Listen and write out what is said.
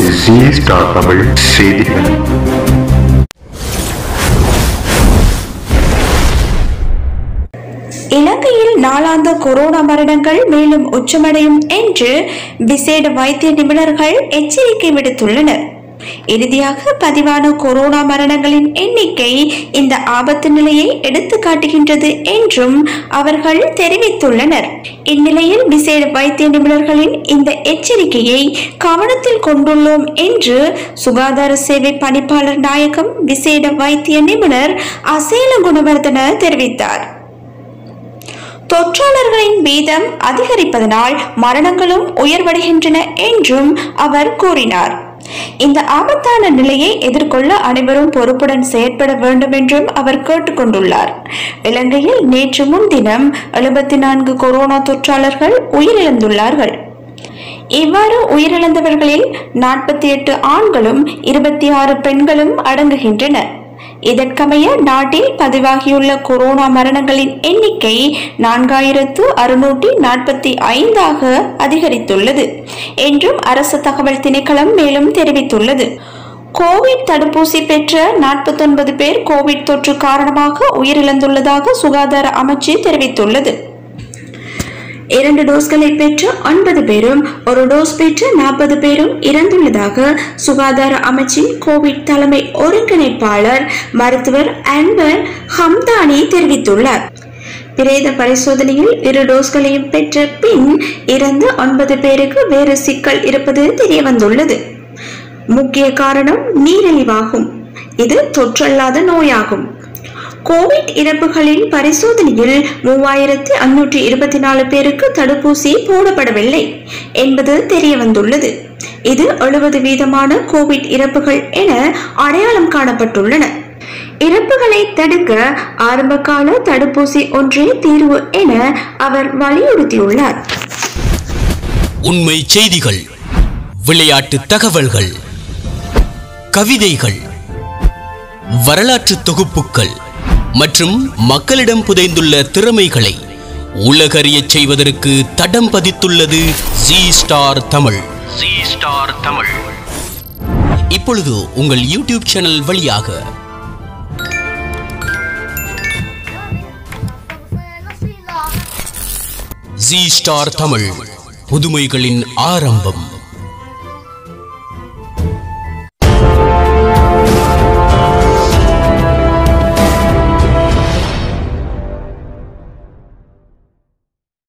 G star Tamil செய்திகள் இலங்கையில் நாளாந்த கொரோனா மரணங்கள் மேலும் உச்சமடையும் என்று விசேட வைத்திய நிபுணர்கள் எச்சரிக்கை விடுத்துள்ளனர் இறுதியாக பதிவான கொரோனா மரணங்களின் எண்ணிக்கை இந்த ஆபத்து நிலையை எடுத்து காட்டுகின்றது என்றும் அவர்கள் தெரிவித்துள்ளனர் இந்நிலையில் விசேட வைத்திய நிபுணர்களின் இந்த எச்சரிக்கையை கவனத்தில் கொண்டுள்ளோம் என்று சுகாதார சேவை பணிப்பாளர் நாயகம் விசேட வைத்திய நிபுணர் அசேல குணவர்தன தெரிவித்தார் தொற்றாளர்களின் வீதம் அதிகரிப்பதனால் மரணங்களும் உயர்வடைகின்றன என்றும் அவர் கூறினார் இந்த ஆபத்தான நிலையை எதிர்கொள்ள அனைவரும் பொறுப்புடன் செயற்பட வேண்டும் என்றும் அவர் கேட்டுக்கொண்டுள்ளார் இலங்கையில் நேற்று முன்தினம் எழுபத்தி நான்கு கொரோனா தொற்றாளர்கள் உயிரிழந்துள்ளார்கள் இவ்வாறு உயிரிழந்தவர்களில் நாற்பத்தி எட்டு ஆண்களும் இருபத்தி ஆறு பெண்களும் அடங்குகின்றனர் இதற்கமைய நாட்டில் பதிவாகியுள்ள கொரோனா மரணங்களின் எண்ணிக்கை நான்காயிரத்து அறுநூற்றி நாற்பத்தி ஐந்தாக அதிகரித்துள்ளது என்றும் அரசு தகவல் திணைக்களம் மேலும் தெரிவித்துள்ளது கோவிட் தடுப்பூசி பெற்ற நாற்பத்தொன்பது பேர் கோவிட் தொற்று காரணமாக உயிரிழந்துள்ளதாக சுகாதார அமைச்சு தெரிவித்துள்ளது இரண்டு டோஸ்களை பெற்ற ஒன்பது பேரும் ஒரு டோஸ் பெற்ற நாற்பது பேரும் இறந்துள்ளதாக சுகாதார அமைச்சின் கோவிட் தலைமை ஒருங்கிணைப்பாளர் மருத்துவர் அன்பர் ஹம்தானி தெரிவித்துள்ளார் பிரேத பரிசோதனையில் இரு டோஸ்களையும் பெற்ற பின் இறந்த ஒன்பது பேருக்கு வேறு சிக்கல் இருப்பது தெரியவந்துள்ளது முக்கிய காரணம் நீரிழிவாகும் இது தொற்றல்லாத நோயாகும் கோவிட் இறப்புகளின் பரிசோதனையில் மூவாயிரத்தி அறுநூற்றி இருபத்தி நாலு பேருக்கு தடுப்பூசி போடப்படவில்லை என்பது தெரிய வந்துள்ளது இது எழுபது வீதமான கோவிட் இறப்புகள் என அடையாளம் காணப்பட்டுள்ளன இறப்புகளை தடுக்க ஆரம்பகால தடுப்பூசி ஒன்றே தீர்வு என அவர் வலியுறுத்தியுள்ளார் உண்மை செய்திகள் விளையாட்டு தகவல்கள் கவிதைகள் வரலாற்று தொகுப்புகள் மற்றும் மக்களிடம் புதைந்துள்ள திறமைகளை உலகறியச் செய்வதற்கு தடம் பதித்துள்ளது G star Tamil G star Tamil இப்பொழுது உங்கள் யூடியூப் சேனல் வழியாக ஜி ஸ்டார் தமிழ் புதுமைகளின் ஆரம்பம்